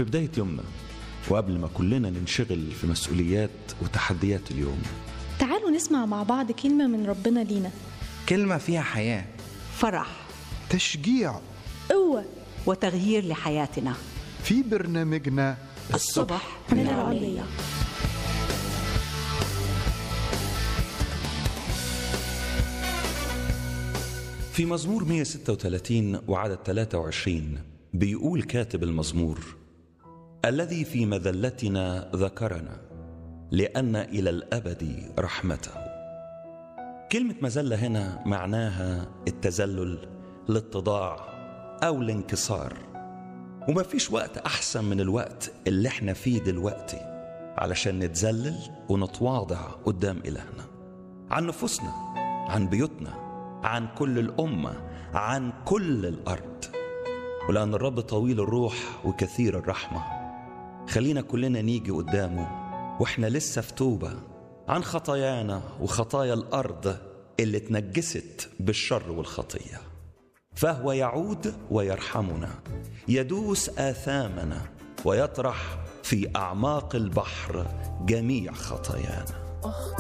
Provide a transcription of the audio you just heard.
في بداية يومنا وقبل ما كلنا ننشغل في مسؤوليات وتحديات اليوم تعالوا نسمع مع بعض كلمة من ربنا لينا كلمة فيها حياة فرح تشجيع قوة وتغيير لحياتنا في برنامجنا الصبح من العلية في مزمور 136 وعدد 23 بيقول كاتب المزمور الذي في مذلتنا ذكرنا لأن إلى الأبد رحمته كلمة مذلة هنا معناها التذلل الاتضاع أو الانكسار وما فيش وقت أحسن من الوقت اللي احنا فيه دلوقتي علشان نتذلل ونتواضع قدام إلهنا عن نفوسنا عن بيوتنا عن كل الأمة عن كل الأرض ولأن الرب طويل الروح وكثير الرحمة خلينا كلنا نيجي قدامه واحنا لسه في توبة عن خطايانا وخطايا الأرض اللي اتنجست بالشر والخطية فهو يعود ويرحمنا يدوس آثامنا ويطرح في أعماق البحر جميع خطايانا